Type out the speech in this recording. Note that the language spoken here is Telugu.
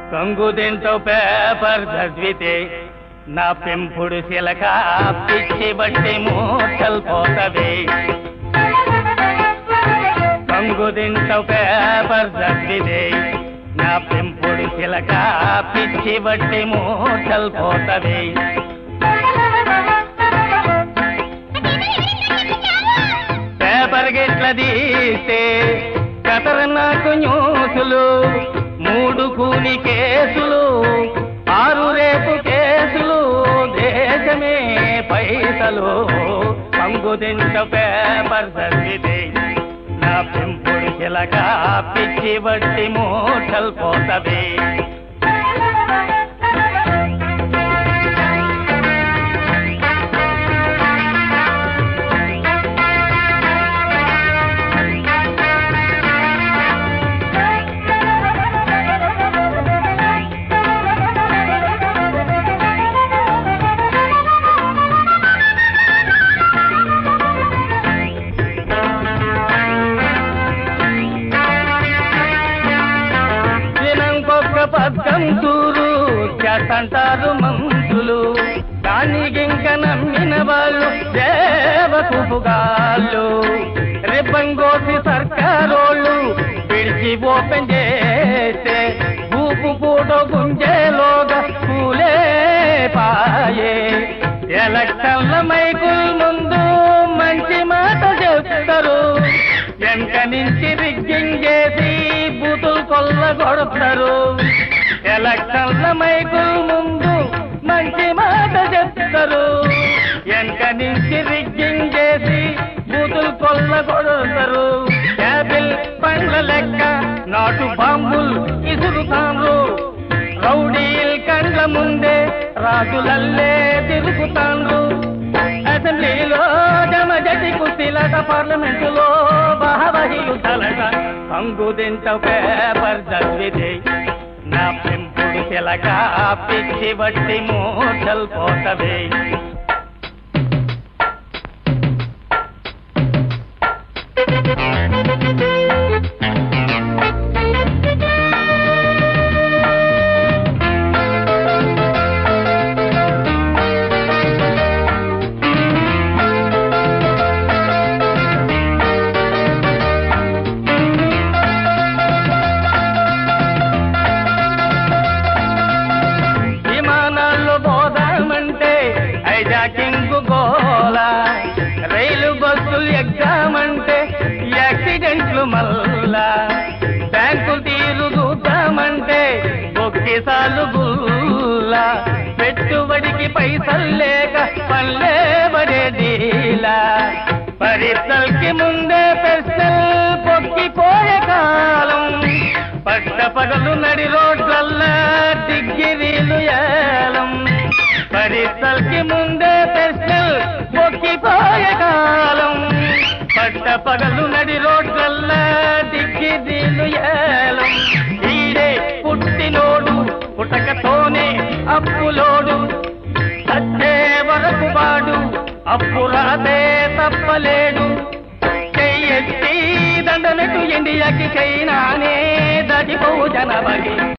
కంగుదెంతో పేపర్ చదివితే నా పెంపుడు శిలక పిచ్చి బట్టి మూటలు పోతవే కంగుదెంతో పేపర్ చదివితే నా పెంపుడు శిలక పిచ్చి బట్టి మూటలు పోతవే పేపర్ గిట్ల తీస్తే ఖతర్నాకు న్యూసులు మూడు కూని కేసులు ఆరు రేపు కేసులు దేశమే పైసలు పంగు తింట పేపర్ చదివితే నా పెంపుడు చిలక పిచ్చి బట్టి మూటలు పోతవే దినంకొక్క పథకం చూరు చేస్తంటారు మంత్రులు దానికి ఇంక నమ్మిన వాళ్ళు దేవకుగాళ్ళు రిబ్బన్ కోసి సర్కారోళ్ళు పిడిచి ఓపెన్ చేస్తే ఊపు పూట గుంజేలోగా కూలే పాయే ఎలక్షన్ల మైకుల ముందు మంచి మాట చెప్తారు వెనక నుంచి రిగ్గింగ్ చేసి బూతులు కొల్ల కొడతారు ఎలక్షన్ల మైకుల ముందు మంచి మాట చెప్తారు వెనక నుంచి రిగ్గింగ్ చేసి బూతులు కొల్ల కొడతారు యాపిల్ పండ్ల లెక్క నాటు బాంబులు ఇసురుతాండ్రు రౌడీల్ కండ్ల ముందే రాజులల్లే తిరుగుతాండ్రు అసెంబ్లీలో జమ జటి కుస్తీలట పార్లమెంటులో బాహబహిలు తలట అంగుదింత పేపర్ చదివితే నా పెంపుడు చిలక పిచ్చి బట్టి మూటలు పోతవే విమానాల్లో పోదామంటే హైజాకింగ్ గోల రైలు బస్సులు ఎగ్గామంటే యాక్సిడెంట్లు మల్లా బ్యాంకు తీరు చూద్దామంటే ఒకేసాలు గుల్లా పెట్టుబడికి పైసలు లేక పల్లె పడేదీలా పరీక్షలకి ముందే పెస్టల్ పొక్కిపోయే కాలం పట్ట పగలు నడి రోడ్లల్లా డిగ్గిరీలు ఏలం పరీక్షలకి ముందే పెస్టల్ పొక్కిపోయే కాలం పట్ట పగలు నడి రోడ్లల్లా డిగ్గిరీలు ఏలం ఈడే పుట్టినోడు పుటకతోనే అప్పులోడు సచ్చే వరకు వాడు అప్పు రాదే తప్పలేడు చెయ్యెత్తి దండమెట్టు ఇండియాకి చైనానే దాటిపోవు జనబడి